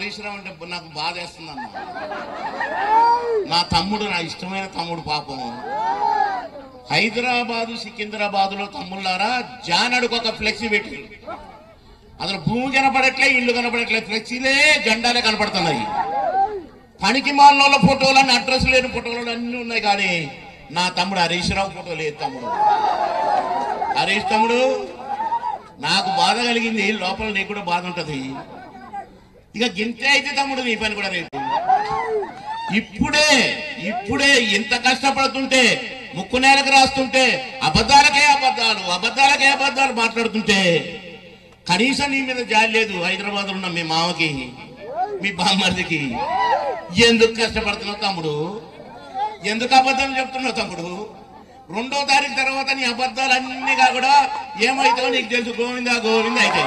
హరీష్ రావు అంటే నాకు బాధ వేస్తుంది అన్న నా తమ్ముడు నా ఇష్టమైన తమ్ముడు పాపం హైదరాబాదు సికింద్రాబాద్ లో తమ్ముళ్ళారా జానడుకు ఒక ఫ్లెక్సీ పెట్టారు అసలు భూమి కనపడట్లే ఇల్లు కనపడట్లే ఫ్లెక్సీలే జెండాలే కనపడుతున్నాయి పనికి మాలిన ఫోటోలు అడ్రస్ లేని ఫోటోలు అన్ని ఉన్నాయి కానీ నా తమ్ముడు హరీష్ రావు ఫోటో లేదు తమ్ముడు హరీష్ తమ్ముడు నాకు బాధ కలిగింది లోపల నీకు కూడా బాధ ఉంటది ఇక గింతే అయితే తమ్ముడు నీ పని కూడా రేపు ఇప్పుడే ఇప్పుడే ఇంత కష్టపడుతుంటే ముక్కు నేలకు రాస్తుంటే అబద్ధాలకే అబద్ధాలు అబద్ధాలకే అబద్ధాలు మాట్లాడుతుంటే కనీసం నీ మీద జాలి లేదు హైదరాబాద్ ఉన్న మీ మామకి మీ బామ్మర్దికి ఎందుకు కష్టపడుతున్నావు తమ్ముడు ఎందుకు అబద్ధాలు చెప్తున్నావు తమ్ముడు రెండో తారీఖు తర్వాత నీ అబద్ధాలు అన్ని కూడా ఏమైతావో నీకు తెలుసు గోవిందా గోవింద అయితే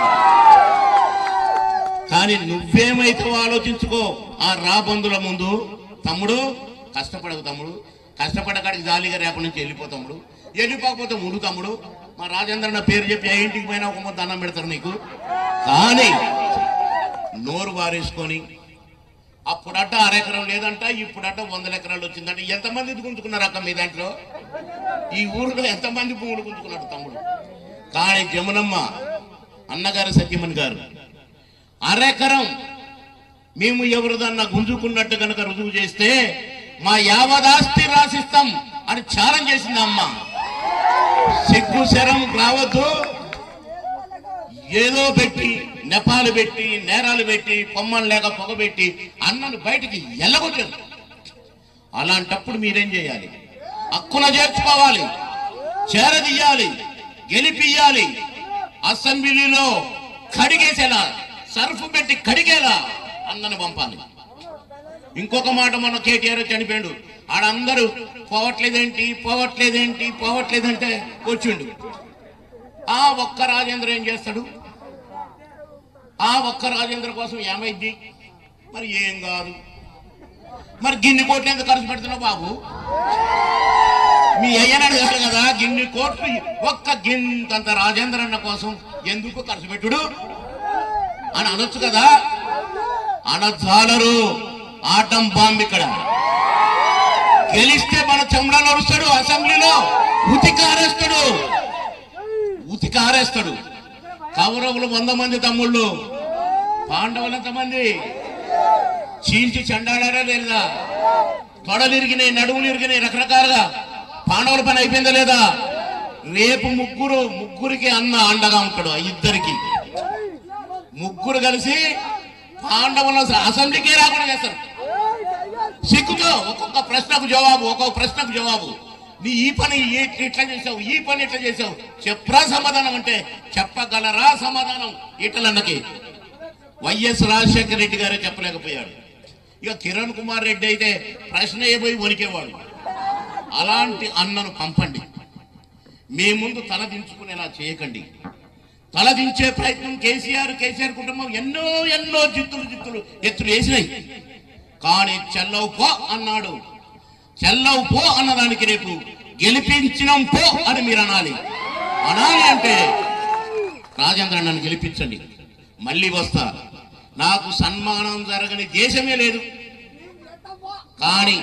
కానీ నువ్వేమైతావో ఆలోచించుకో ఆ రాబందుల ముందు తమ్ముడు కష్టపడకు తమ్ముడు కష్టపడకాడికి జాలీగా రేపటి నుంచి వెళ్ళిపో తమ్ముడు వెళ్ళిపోకపోతే ముడు తమ్ముడు మా రాజేంద్ర నా పేరు చెప్పి ఏ ఇంటికి పోయినా ఒక ముద్ద అన్నం పెడతారు నీకు కానీ నోరు వారేసుకొని అప్పుడట అరెకరం లేదంట ఇప్పుడట వందల ఎకరాలు వచ్చిందంట ఎంతమంది గుంజుకున్నారు అక్క మీ దాంట్లో ఈ ఊరిలో ఎంతమంది భూములు గుంజుకున్నారు తమ్ముడు కానీ జమునమ్మ అన్నగారు సత్యమణి గారు అరెకరం మేము ఎవరిదన్నా గుంజుకున్నట్టు కనుక రుజువు చేస్తే మా యావదాస్తి రాసిస్తాం అని ఛాలెంజ్ చేసింది అమ్మ సిగ్గు శరం రావద్దు ఏదో పెట్టి నెపాలు పెట్టి నేరాలు పెట్టి పొమ్మలు లేక పొగబెట్టి అన్నను బయటికి ఎల్లగొట్టారు అలాంటప్పుడు మీరేం చేయాలి హక్కున చేర్చుకోవాలి చేరదీయాలి గెలిపియాలి అసెంబ్లీలో కడిగేసేలా సర్ఫ్ పెట్టి కడిగేలా అన్నను పంపాలి ఇంకొక మాట మన కేటీఆర్ చనిపోయాడు ఆడందరూ పోవట్లేదేంటి పోవట్లేదేంటి పోవట్లేదంటే వచ్చిండు ఆ ఒక్క రాజేంద్ర ఏం చేస్తాడు ఆ ఒక్క రాజేంద్ర కోసం ఏమైద్ది మరి ఏం కాదు మరి గిన్ని కోట్లు ఎందుకు ఖర్చు పెడుతున్నావు బాబు మీ అయ్యనాడు కాదు కదా గిన్ని కోట్లు ఒక్క గింతంత రాజేంద్ర అన్న కోసం ఎందుకు ఖర్చు పెట్టుడు అని అనొచ్చు కదా అనజాలరు ఆటం బాంబు ఇక్కడ గెలిస్తే మన చెమడాలు అరుస్తాడు అసెంబ్లీలో ఉతికారేస్తాడు ఉతికారేస్తాడు కౌరవులు వంద మంది తమ్ముళ్ళు పాండవులు ఎంతమంది చీల్చి చండాడారా లేదా తొడలు ఇరిగినాయి నడుములు ఇరిగినాయి రకరకాలుగా పాండవుల పని అయిపోయిందా లేదా రేపు ముగ్గురు ముగ్గురికి అన్న అండగా ఉంటాడు ఆ ఇద్దరికి ముగ్గురు కలిసి పాండవుల అసెంబ్లీకే రాకుండా చేస్తారు సిగ్గుతో ఒక్కొక్క ప్రశ్నకు జవాబు ఒక్కొక్క ప్రశ్నకు జవాబు నీ ఈ పని ఈ- ఇట్లా చేసావు ఈ పని ఇట్లా చేసావు చెప్పరా సమాధానం అంటే చెప్పగలరా సమాధానం ఈటలన్నకి వైఎస్ రాజశేఖర రెడ్డి గారే చెప్పలేకపోయాడు ఇక కిరణ్ కుమార్ రెడ్డి అయితే ప్రశ్న అయిపోయి వణికేవాడు అలాంటి అన్నను పంపండి మీ ముందు తల దించుకునేలా చేయకండి తల దించే ప్రయత్నం కేసీఆర్ కేసీఆర్ కుటుంబం ఎన్నో ఎన్నో జిత్తులు జిత్తులు ఎత్తులు వేసినాయి కానీ చెల్లవు పో అన్నాడు చెల్లవు పో అన్నదానికి రేపు గెలిపించినాం పో అని మీరు అనాలి అనాలి అంటే రాజేంద్ర నన్ను గెలిపించండి మళ్ళీ వస్తా నాకు సన్మానం జరగని దేశమే లేదు కానీ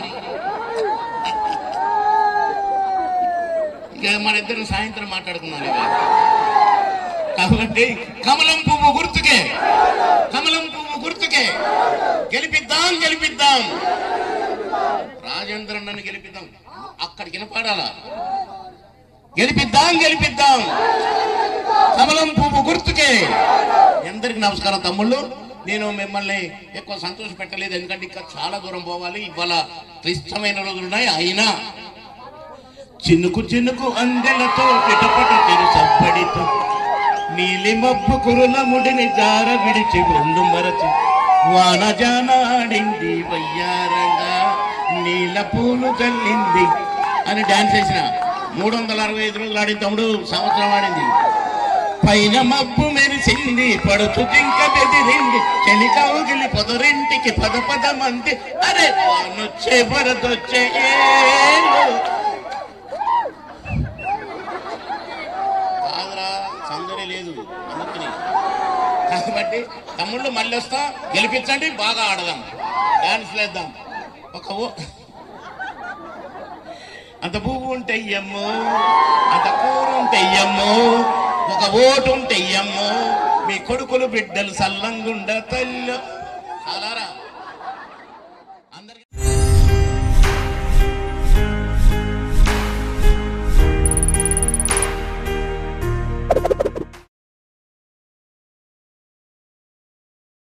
ఇక మన ఇద్దరం సాయంత్రం మాట్లాడుకున్నాను ఇక. కాబట్టి కమలం పువ్వు గుర్తుకే కమలం పువ్వు గుర్తుకే గెలిపిద్దాం గెలిపిద్దాం రాజేంద్ర నన్ను గెలిపిద్దాం అక్కడికి వినపాడాలా గెలిపిద్దాం గెలిపిద్దాం కమలం పువ్వు గుర్తుకే అందరికి నమస్కారం తమ్ముళ్ళు నేను మిమ్మల్ని ఎక్కువ సంతోష పెట్టలేదు ఎందుకంటే ఇంకా చాలా దూరం పోవాలి ఇవాళ క్లిష్టమైన రోజులు ఉన్నాయి అయినా చినుకు చినుకు అందెలతో పిటపట తెరు సప్పడితో నీలి మబ్బు కురుల ముడిని జార విడిచి ఒళ్ళు మరచి వాన జానాడింది వయ్యారంగా నీల పూలు చల్లింది అని డాన్స్ చేసిన మూడు వందల అరవై ఐదు రోజులు ఆడిన తమ్ముడు సంవత్సరం ఆడింది పైన మబ్బు మెరిసింది పడుచు జింక బెదిరింది చలి కౌగిలి పొదరింటికి పద పద మంది అరే వానొచ్చే వరదొచ్చే ఏలో కాదురా సందడి లేదు అందుకని కాబట్టి తమ్ముడు తమ్ముళ్ళు మళ్ళీ వస్తా గెలిపించండి బాగా ఆడదాం డాన్స్ వేద్దాం ఒక ఓ అంత పువ్వు ఉంటే ఇయ్యమ్ము అంత కూర ఉంటే ఇయ్యమ్ము ఒక ఓటు ఉంటే ఇయ్యమ్ము మీ కొడుకులు బిడ్డలు సల్లంగుండ తల్లు చాలారా